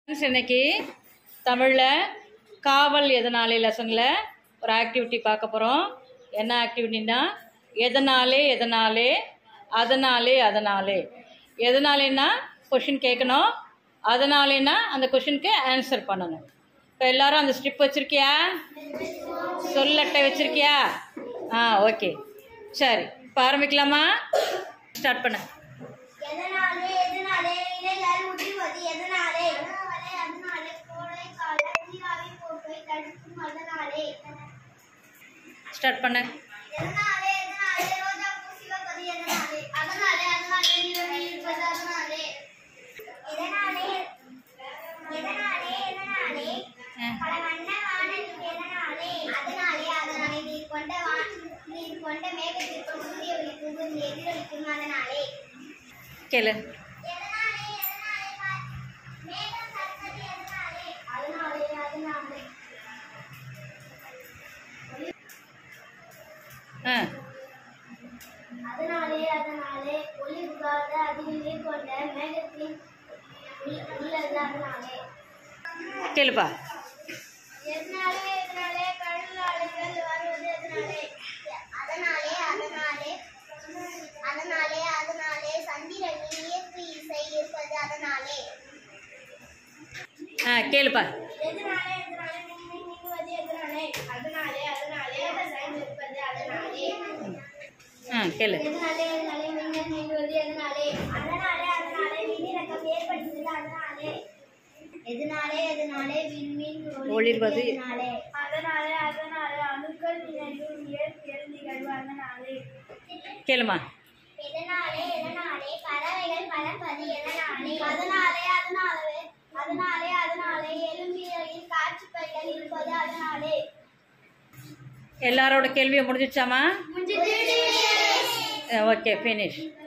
Friends, இன்னைக்கு தமிழில் காவல் எதனாலே லெசனில் ஒரு ஆக்டிவிட்டி பார்க்க போகிறோம் என்ன ஆக்டிவிட்டின்னா எதனாலே எதனாலே அதனாலே அதனாலே எதனாலேன்னா கொஷின் கேட்கணும் அதனாலேன்னா அந்த கொஷினுக்கு ஆன்சர் பண்ணணும் இப்போ எல்லாரும் அந்த ஸ்ட்ரிப் வச்சுருக்கியா சொல்லட்டை வச்சுருக்கியா ஆ ஓகே சரி இப்போ ஆரம்பிக்கலாமா ஸ்டார்ட் பண்ண எதனாலே எதனாலே இலைகள் உதிர்வது எதனாலே எதனாலே அதனாலே கோடை கால நீராவி போக்கை தடுக்கும் அதனாலே ஸ்டார்ட் பண்ண எதனாலே எதனாலே ரோஜா பூ சிவப்பது எதனாலே அதனாலே அதனாலே நிலவு இருப்பது அதனாலே எதனாலே எதனாலே எதனாலே பல வண்ண வானவில் எதனாலே அதனாலே அதனாலே நீர் கொண்ட வா நீர் கொண்ட மேகத்திற்கு சூரிய ஒளிக்கும் எதிரொலிக்கும் அதனாலே கேளு எதனாலே எதனாலே பா- மேகம் கருத்தது எதனாலே அதனாலே அதனாலே ஆ அதனாலே அதனாலே ஒளி உகாத அதில் நீர் கொண்ட மேகத்தின் உள்- உள்ளது அதனாலே கேளுப்பா எதனாலே எதனாலே கடல் அலைகள் வருவது எதனாலே அதனாலே அதனாலே அதனாலே அதனாலே சந்திரனில் இயற்கை இசை இருப்பது அதனாலே ஆ கேளுப்பா எதனாலே எதனாலே மின்மின் மின்னுவது எதனாலே அதனாலே அதனாலே விவசாயம் இருப்பது அதனாலே ஆ கேளு எதனாலே எதனாலே மின்னல் மின்னுவது எதனாலே அதனாலே அதனாலே மின்னிறக்கம் ஏற்படுகிறது அதனாலே எதனாலே எதனாலே விண்மீன் ஒளிர்வது. எதனாலே அதனாலே அதனாலே அணுக்கள் நிகழ்வும் இயற்பியல் நிகழ்வு அதனாலே கேளுமா எதனாலே எதனாலே பறவைகள் பறப்பது எதனாலே அதனாலே அதனாலே அதனாலே அதனாலே எலும்பியில் காற்று பைகள் இருப்பது அதனாலே எல்லாரோட கேள்வியும் முடிஞ்சிச்சாமா ஓகே ஃபினிஷ்